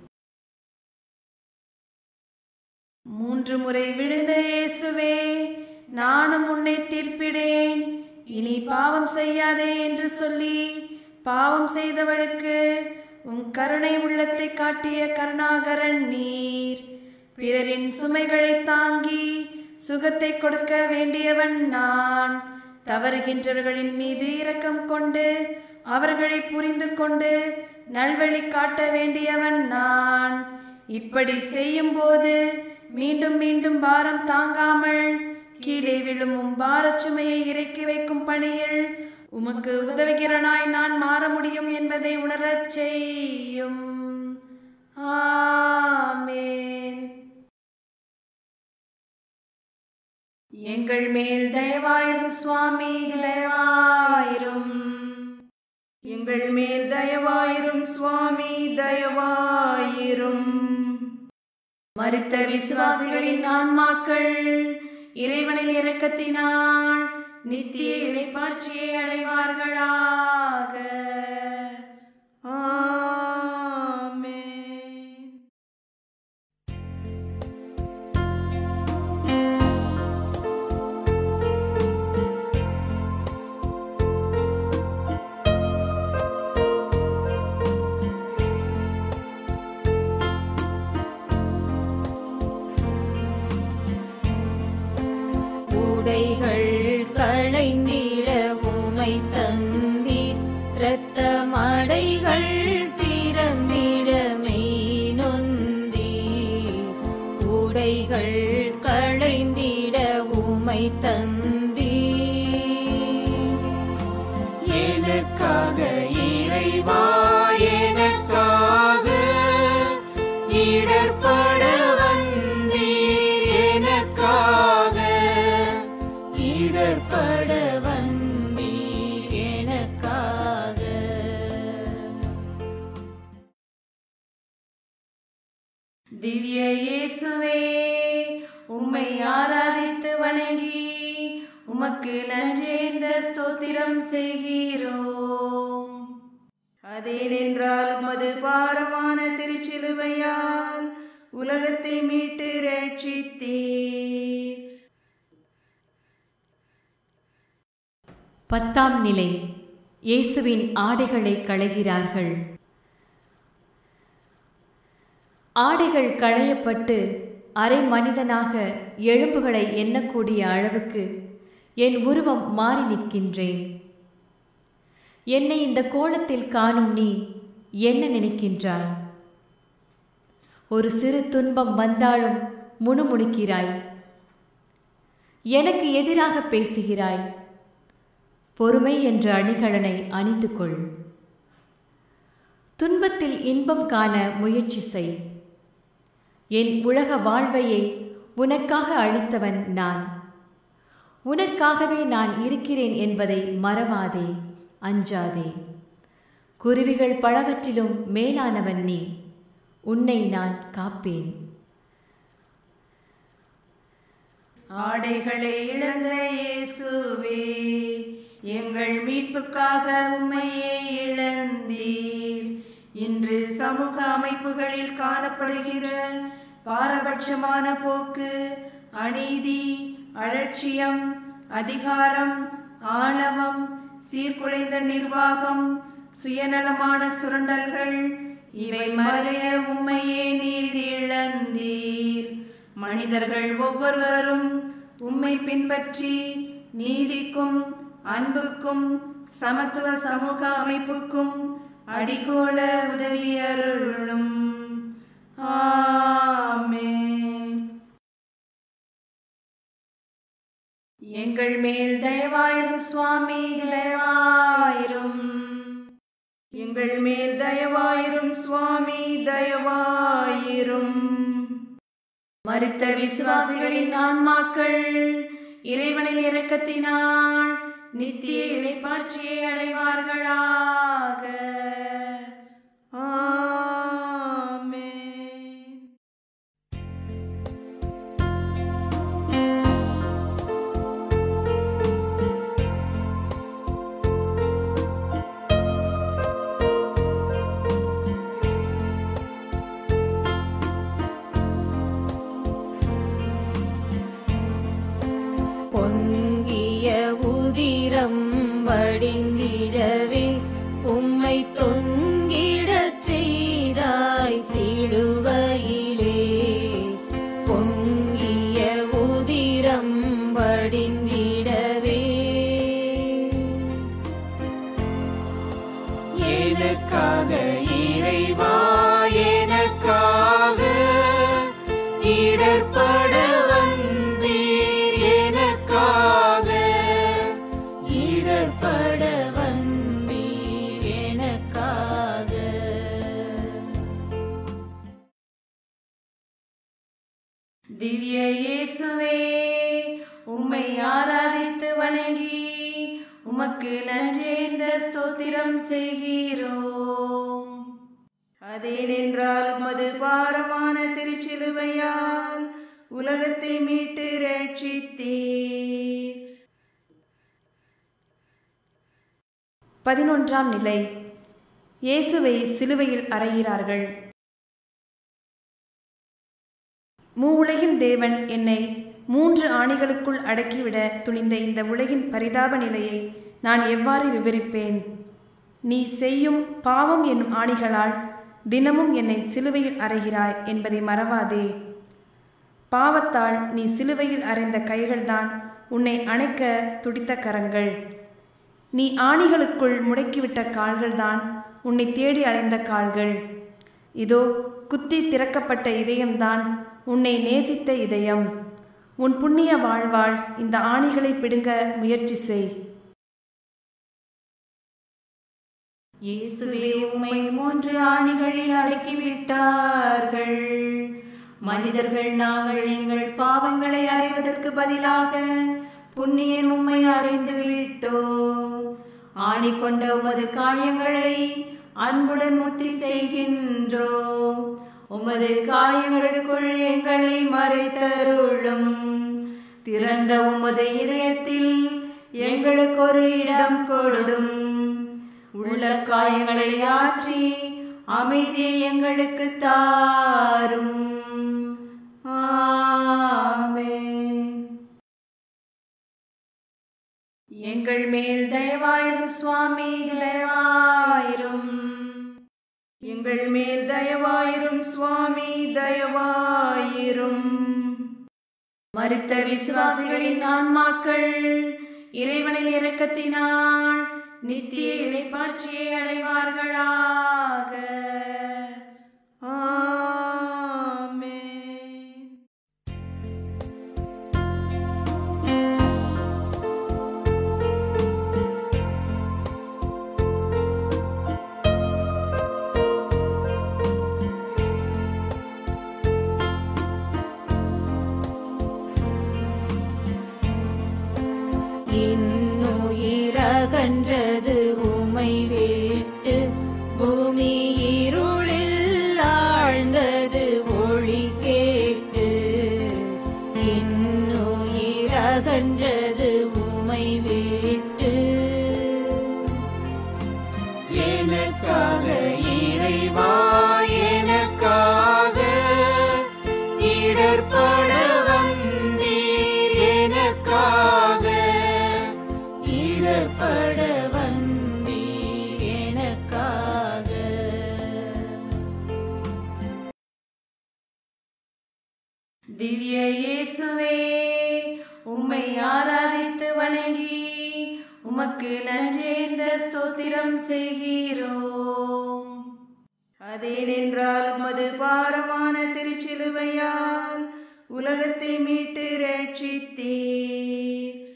மூன்று முறை விழுந்த இயேசுவே நானும் உன்னை தீர்ப்பிடேன் இனி பாவம் செய்யாதே என்று சொல்லி பாவம் செய்தவளுக்கு உம் கருணை உள்ளத்தை காட்டிய கருணாகரன் நீர் பிறரின் சுமைகளை தாங்கி சுகத்தை கொடுக்க வேண்டியவன் நான் தவறுகின்றவர்களின் மீது இரக்கம் கொண்டு அவர்களை புரிந்து கொண்டு நல்வழி காட்ட வேண்டியவன் நான் இப்படி செய்யும்போது மீண்டும் மீண்டும் பாரம் தாங்காமல் கீழே விழும் உம் பாரச் சுமையை இறக்கி வைக்கும் பணியில் உமக்கு உதவுகிறனாய் நான் மாற முடியும் என்பதை உணரச் செய்யும் ஆமென் எங்கள் மேல் தயவாயிரும் சுவாமி தயவாயிரும் எங்கள் மேல் தயவாயிரும் சுவாமி தயவாயிரும் மரித்த விசுவாசிகளின் ஆன்மாக்கள் இறைவனின் இரக்கத்தினால் நித்திய இளைப்பாற்றியை அடைவார்களாக ஆமென் உடைகள் களைந்திட உமை தந்தீர் இரத்த மடைகள் திறந்திட மெய் நொந்தீர் உடைகள் களைந்திட உமை தந்தீர் எனக்காக இறைவா எனக்காக இடர்பட வந்தீர் எனக்காக இடர்பட வந்தீர் எனக்காக திவ்ய இயேசுவே உம்மை ஆராதித்து வணங்கி உமக்கு நன்றேந்த ஸ்தோத்திரம் செய்கிறோம் அதேனென்றால் உமது பாரமான திருச்சிலுவையால் உலகத்தை மீட்டு ரட்சித்தீர் பத்தாம் நிலை இயேசுவின் ஆடைகளை களைகிறார்கள் ஆடைகள் களையப்பட்டு அரை மனிதனாக எலும்புகளை எண்ணக்கூடிய அளவுக்கு என் உருவம் மாறி நிற்கின்றேன் என்னை இந்த கோலத்தில் காணும் நீ என்ன நினைக்கின்றாய் ஒரு சிறு துன்பம் வந்தாலும் முணுமுணுக்கிறாய் எனக்கு எதிராக பேசுகிறாய் பொறுமை என்ற அணிகலனை அணிந்து கொள் துன்பத்தில் இன்பம் காண முயற்சி செய் என் உலக வாழ்வையே உனக்காக அளித்தவன் நான் உனக்காகவே நான் இருக்கிறேன் என்பதை மறவாதே அஞ்சாதே குருவிகள் பலவற்றிலும் மேலானவன் நீ உன்னை நான் காப்பேன் ஆடைகளை இழந்த இயேசுவே எங்கள் மீட்புக்காக உம்மையே இழந்தீர் இன்று சமூக அமைப்புகளில் காணப்படுகிற பாரபட்சமான போக்கு அநீதி அலட்சியம் அதிகாரம் ஆணவம் சீர்குலைந்த நிர்வாகம் சுயநலமான சுரண்டல்கள் இவை மறைய உம்மையே நீர் இழந்தீர் மனிதர்கள் ஒவ்வொருவரும் உம்மை பின்பற்றி நீதிக்கும் அன்புக்கும் சமத்துவ சமூக அமைப்புக்கும் அடிகோல உதவி அருளும் ஆமென் எங்கள் மேல் தயவாயிரும் சுவாமி தயவாயிரும் எங்கள் மேல் தயவாயிரும் சுவாமி தயவாயிரும் மரித்த விசுவாசிகளின் ஆன்மாக்கள் இறைவனின் இரக்கத்தினால் நித்திய இளைப்பாற்றியை அடைவார்களாக ஆமென் பொங்கிய உதிரம் வடிந்திடவே உம்மை தொங்கிடச் செய்தாய் சிலுவையிலே பொங்கிய உதிரம் வடிந்திடவே எனக்காக இறைவா எனக்காக இடர்பட வந்தீர் எனக்காக இடர்பட வந்தீர் எனக்காக திவ்ய இயேசுவே உம்மை ஆராதித்து வணங்கி உமக்கு நன்றேந்த ஸ்தோத்திரம் செய்கிறோம் அதேனென்றால் உமது பாரமான திருச்சிலுவையால் உலகத்தை மீட்டு ரட்சித்தீர் பதினொன்றாம் நிலை இயேசுவை சிலுவையில் அறைகிறார்கள் மூவுலகின் தேவன் என்னை மூன்று ஆணிகளுக்குள் அடக்கிவிட துணிந்த இந்த உலகின் பரிதாப நிலையை நான் எவ்வாறு விவரிப்பேன் நீ செய்யும் பாவம் என்னும் ஆணிகளால் தினமும் என்னை சிலுவையில் அறைகிறாய் என்பதை மறவாதே பாவத்தால் நீ சிலுவையில் அறைந்த கைகள்தான் உன்னை அணைக்க துடித்த கரங்கள் நீ ஆணிகளுக்குள் முடக்கிவிட்ட கால்கள்தான் உன்னை தேடி அலைந்த கால்கள் இதோ குத்தி திறக்கப்பட்ட இதயம்தான் உன்னை நேசித்த இதயம் உன் புண்ணிய வாழ்வாள் இந்த ஆணிகளை பிடுங்க முயற்சி செய் இயேசுவே உம்மை மூன்று ஆணிகளில் அடக்கிவிட்டார்கள் மனிதர்கள் நாங்கள் எங்கள் பாவங்களை அறிவதற்கு பதிலாக புண்ணியன் உம்மை அறிந்து விட்டோம் ஆணி கொண்ட உமது காயங்களை அன்புடன் முத்தி செய்கின்றோம் உமது காயங்களுக்குள் எங்களை மறைத்தருளும் திறந்த உமது இதயத்தில் எங்களுக்கு ஒரு இடம் கொடும் உள்ள காயங்களை ஆற்றி அமைதியை எங்களுக்கு தாரும் ஆமென் எங்கள் மேல் தயவாயிரும் சுவாமி தயவாயிரும் எங்கள் மேல் தயவாயிரும் சுவாமி தயவாயிரும் மரித்த விசுவாசிகளின் ஆன்மாக்கள் இறைவனின் இரக்கத்தினால் நித்திய இளைப்பாற்றியை அடைவார்களாக ஆமென் இன்னுயிரகன்றது உமை விட்டு பூமி இருளில் ஆழ்ந்தது ஒளி கேட்டு இன்னுயிரகன்றது உமை விட்டு எனக்காக இறைவா எனக்காக இடர்பட வந்தீர் எனக்காக இடர்பட வந்தீர் எனக்காக திவ்ய இயேசுவே உம்மை ஆராதித்து வணங்கி உமக்கு நன்றேந்த ஸ்தோத்திரம் செய்கிறோம் அதேனென்றால் உமது பாரமான திருச்சிலுவையால் உலகத்தை மீட்டு ரட்சித்தீர்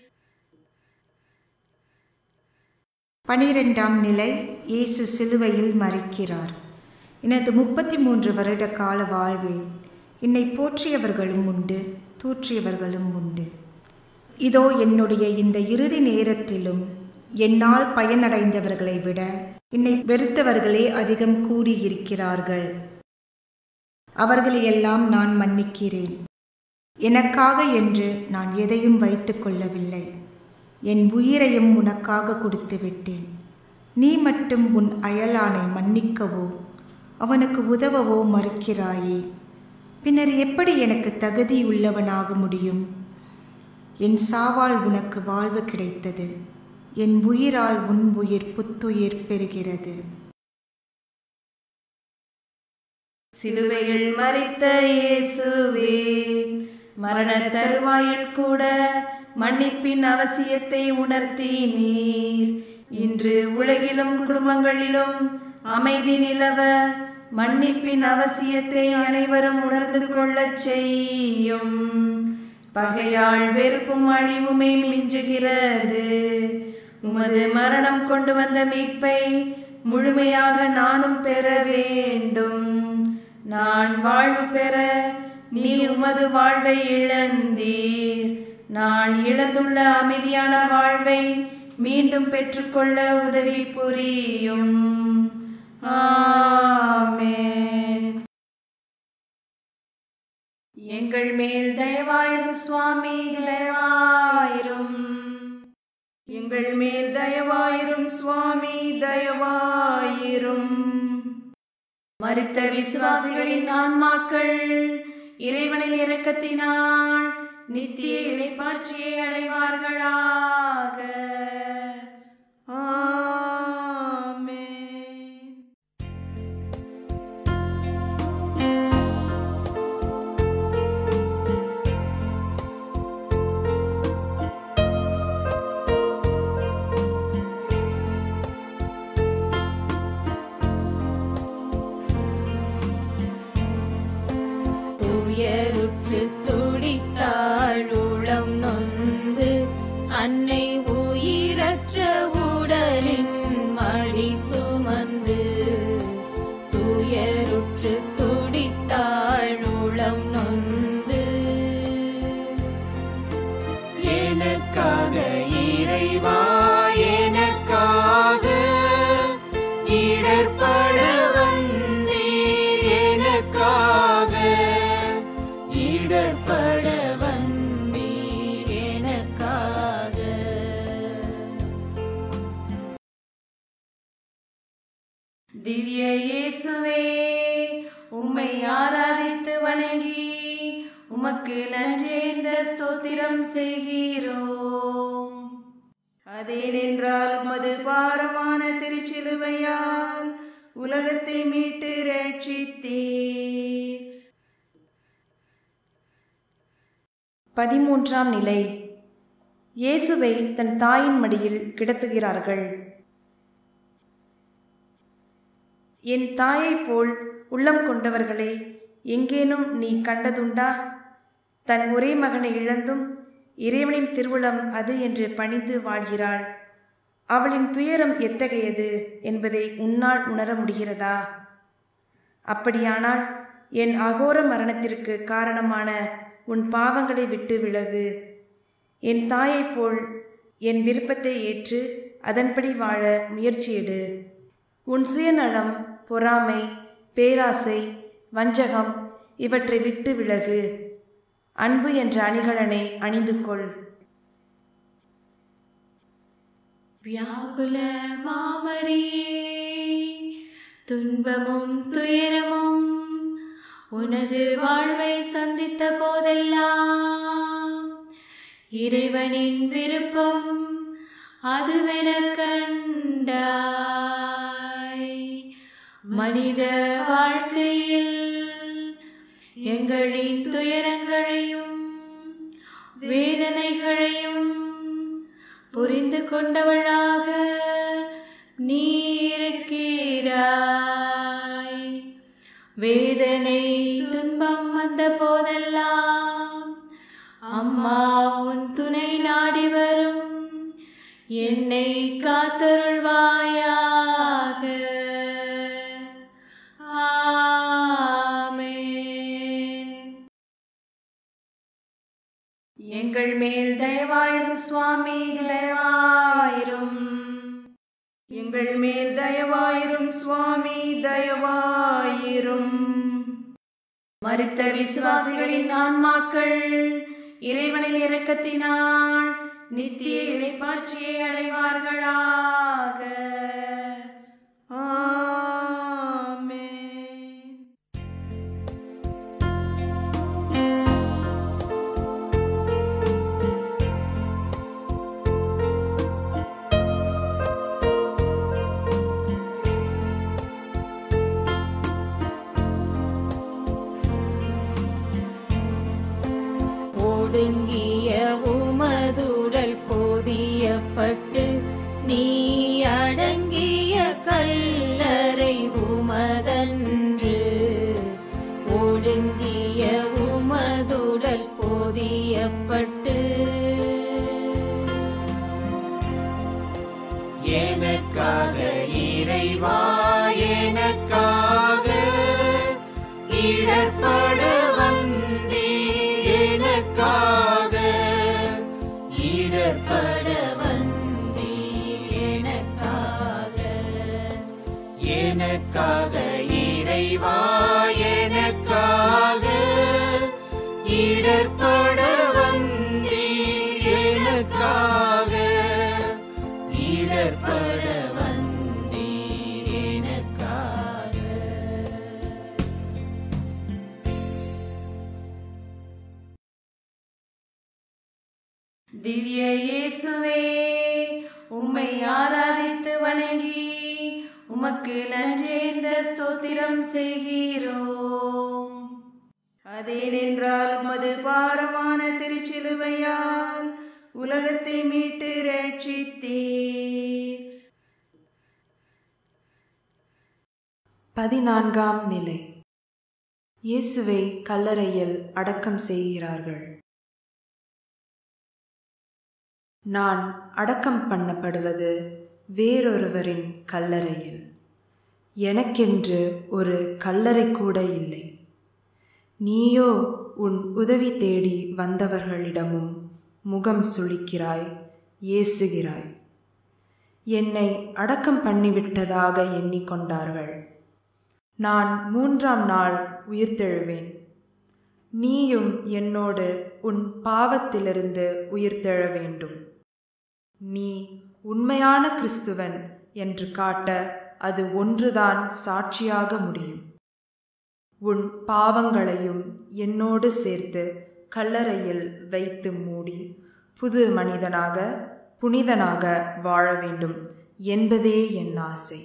பனிரெண்டாம் நிலை இயேசு சிலுவையில் மறிக்கிறார் எனது முப்பத்தி மூன்று வருட கால வாழ்வில் என்னை போற்றியவர்களும் உண்டு தூற்றியவர்களும் உண்டு இதோ என்னுடைய இந்த இறுதி நேரத்திலும் என்னால் பயனடைந்தவர்களை விட என்னை வெறுத்தவர்களே அதிகம் கூடியிருக்கிறார்கள் அவர்களையெல்லாம் நான் மன்னிக்கிறேன் எனக்காக என்று நான் எதையும் வைத்துக் கொள்ளவில்லை என் உயிரையும் உனக்காக கொடுத்து விட்டேன் நீ மட்டும் உன் அயலானை மன்னிக்கவோ அவனுக்கு உதவவோ மறுக்கிறாயே பின்னர் எப்படி எனக்கு தகுதியுள்ளவனாக முடியும் என் சாவால் உனக்கு வாழ்வு கிடைத்தது என் உயிரால் உன் உயிர் புத்துயிர் பெறுகிறது சிலுவையில் மறித்த இயேசுவே மரண தருவாயில் கூட மன்னிப்பின் அவசியத்தை உணர்த்தினீர் இன்று உலகிலும் குடும்பங்களிலும் அமைதி நிலவ மன்னிப்பின் அவசியத்தை அனைவரும் உணர்ந்து கொள்ளச் செய்யும் பகையால் வெறுப்பும் அழிவுமே மிஞ்சுகிறது உமது மரணம் கொண்டு வந்த மீட்பை முழுமையாக நானும் பெற வேண்டும் நான் வாழ்வு பெற நீ உமது வாழ்வை இழந்தீர் நான் இழந்துள்ள அமைதியான வாழ்வை மீண்டும் பெற்றுக்கொள்ள உதவி புரியும் ஆமென் எங்கள் மேல் தயவாயிரும் சுவாமி தயவாயிரும் எங்கள் மேல் தயவாயிரும் சுவாமி தயவாயிரும் மரித்த விசுவாசிகளின் ஆன்மாக்கள் இறைவனின் இரக்கத்தினால் நித்திய இளைப்பாற்றியை அடைவார்களாக ஆமென் துயருற்று துடித்தாள் உளம் நொந்து அன்னை உயிரற்ற உடலின் மடி சுமந்து துயருற்று துடித்தாள் உளம் நொந்து எனக்காக இறைவா எனக்காக இடர்பட வந்தீர் எனக்காக இடர்பட வந்தீர் எனக்காக திவ்ய இயேசுவே உம்மை ஆராதித்து வணங்கி உமக்கு நன்றேந்த ஸ்தோத்திரம் செய்கிறோம் அதேனென்றால் உமது பாரமான திருச்சிலுவையால் உலகத்தை மீட்டு ரட்சித்தீர் பதிமூன்றாம் நிலை இயேசுவை தன் தாயின் மடியில் கிடத்துகிறார்கள் என் தாயைப் போல் உள்ளம் கொண்டவர்களே எங்கேனும் நீ கண்டதுண்டா தன் ஒரே மகனை இழந்தும் இறைவனின் திருவுளம் அது என்று பணிந்து வாழ்கிறாள் அவளின் துயரம் எத்தகையது என்பதை உன்னால் உணர முடிகிறதா அப்படியானால் என் அகோர மரணத்திற்கு காரணமான உன் பாவங்களை விட்டு விலகு என் தாயைப் போல் என் விருப்பத்தை ஏற்று அதன்படி வாழ முயற்சியெடு உன் சுயநலம் பொறாமை பேராசை வஞ்சகம் இவற்றை விட்டு விலகு அன்பு என்ற அணிகலனை அணிந்து கொள் வியாகுல மாமரியே துன்பமும் துயரமும் உனது வாழ்வை சந்தித்த போதெல்லாம் இறைவனின் விருப்பம் அதுவென கண்டாய் மனித வாழ்க்கையில் எங்களின் துயரங்களையும் வேதனைகளையும் புரிந்து கொண்டவளாக நீ இருக்கிறாய் வேதனை துன்பம் வந்த போதெல்லாம் அம்மா உன் துணை நாடி வரும் என்னை காத்தருள்வாயாக ஆமென் எங்கள் மேல் தயவாயிரும் சுவாமி தயவாயிரும் எங்கள் மேல் தயவாயிரும் சுவாமி தயவாயிரும் மரித்த விசுவாசிகளின் ஆன்மாக்கள் இறைவனின் இரக்கத்தினால் நித்திய இளைப்பாற்றியை அடைவார்களாக ஆமென் ஒடுங்கிய உமதுடல் போதியப்பட்டு நீ அடங்கிய கல்லறை உமதன்று ஒடுங்கிய உமதுடல் போதியப்பட்டு எனக்காக இறைவா எனக்காக இடர்பட வந்தீர் எனக்காக இடர்பட வந்தீர் எனக்காக எனக்காக இறைவா எனக்காக இடர்பட வந்தீர் எனக்காக இடர்பட வந்தீர் எனக்காக திவ்ய இயேசுவே உம்மை ஆராதித்து வணங்கி உமக்கு நன்றேந்த ஸ்தோத்திரம் செய்கிறோம் அதேனென்றால் உமது பாரமான திருச்சிலுவையால் உலகத்தை மீட்டு ரட்சித்தீர் பதினான்காம் நிலை இயேசுவை கல்லறையில் அடக்கம் செய்கிறார்கள் நான் அடக்கம் பண்ணப்படுவது வேறொருவரின் கல்லறையில் எனக்கென்று ஒரு கல்லறை கூட இல்லை நீயோ உன் உதவி தேடி வந்தவர்களிடமும் முகம் சுளிக்கிறாய் ஏசுகிறாய் என்னை அடக்கம் பண்ணிவிட்டதாக எண்ணிக்கொண்டார்கள் நான் மூன்றாம் நாள் உயிர்த்தெழுவேன் நீயும் என்னோடு உன் பாவத்திலிருந்து உயிர்த்தெழ வேண்டும் நீ உண்மையான கிறிஸ்துவன் என்று காட்ட அது ஒன்றுதான் சாட்சியாக முடியும் உன் பாவங்களையும் என்னோடு சேர்த்து கல்லறையில் வைத்து மூடி புது மனிதனாக புனிதனாக வாழ வேண்டும் என்பதே என் ஆசை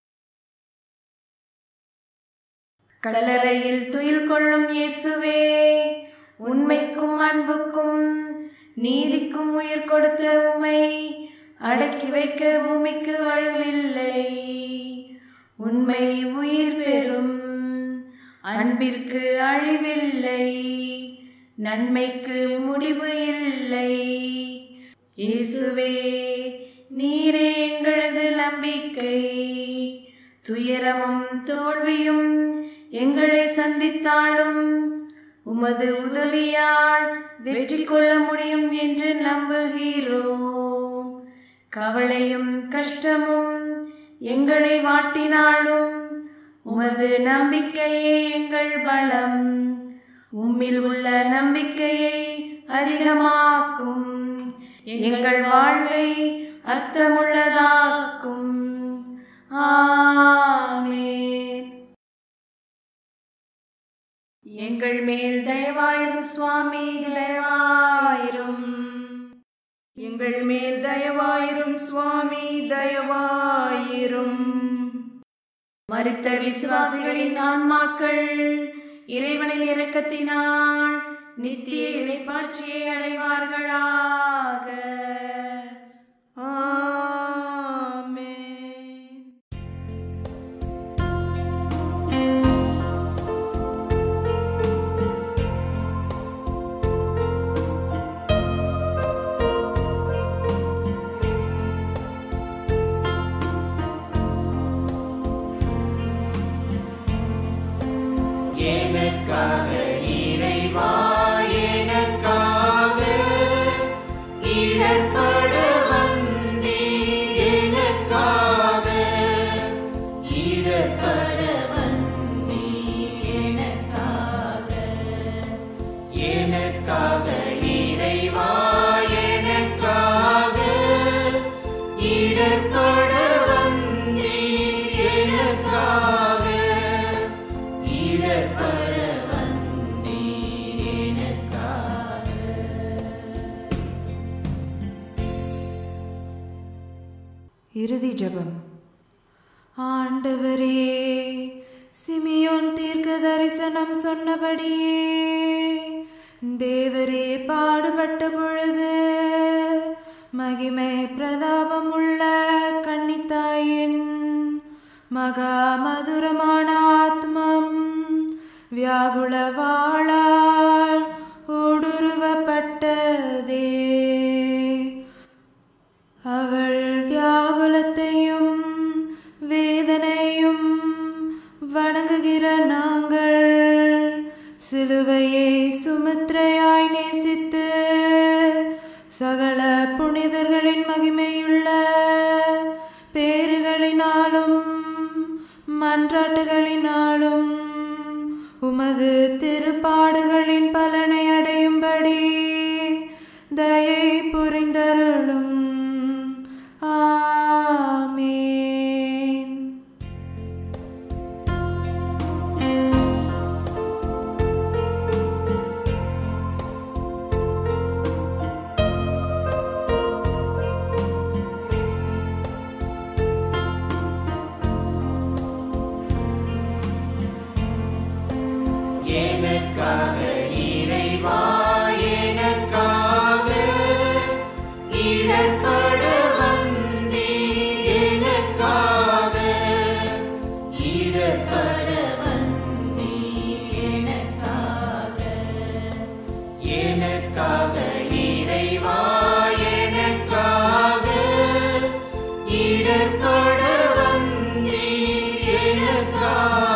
கல்லறையில் துயில் கொள்ளும் இயேசுவே உண்மைக்கும் அன்புக்கும் நீதிக்கும் உயிர் கொடுத்த உமை அடக்கி வைக்க பூமிக்கு வலுவில்லை உண்மை உயிர் பெறும் அன்பிற்கு அழிவில்லை நன்மைக்கு முடிவு இல்லை இயேசுவே நீரே எங்களது நம்பிக்கை துயரமும் தோல்வியும் எங்களை சந்தித்தாலும் உமது உதவியால் வெற்றி கொள்ள முடியும் என்று நம்புகிறோம் கவலையும் கஷ்டமும் எங்களை வாட்டினாலும் உமது நம்பிக்கையே எங்கள் பலம் உம்மில் உள்ள நம்பிக்கையை அதிகமாக்கும் எங்கள் வாழ்வை அர்த்தமுள்ளதாக்கும் ஆமென் எங்கள் மேல் தயவாயிரும் சுவாமி தயவாயிரும் எங்கள் மேல் தயவாயிரும் சுவாமி தயவாயிரும் மரித்த விசுவாசிகளின் ஆன்மாக்கள் இறைவனின் இரக்கத்தினால் நித்திய இளைப்பாற்றியை அடைவார்களாக ஆமென் எனக்காக இறைவா எனக்காக இடர்பட வந்தீர் எனக்காக இடர்பட வந்தீர் எனக்காக எனக்காக இறைவா எனக்காக இடர்பட வந்தீர் எனக்காக இடர்பட வந்தீர் எனக்காக இறுதி ஜெபம் ஆண்டவரே சிமியோன் தீர்க்க தரிசனம் சொன்னபடியே தேவரே பாடுபட்ட பொழுது மகிமை பிரதாபம் உள்ள கன்னித்தாயின் மகா மதுரமான ஆத்மம் வியாகுல வாழால் ஊடுருவப்பட்டதே அவள் வியாகுலத்தையும் வேதனையும் வணங்குகிற நாங்கள் சிலுவையை சுமித்ரையாய் நேசித்து சகல புனிதர்களின் மகிமையுள்ள பேறுகளினாலும் மன்றாட்டுகளினாலும் உமது திருப்பாடுகளின் பலனை அடையும்படி தயை புரிந்தருளும் ஆமேன் எனக்காக இறைவா எனக்காக இடர்பட வந்தீர் எனக்காக இடர்பட வந்தீர் எனக்காக எனக்காக இறைவா எனக்காக இடர்பட வந்தீர் எனக்காக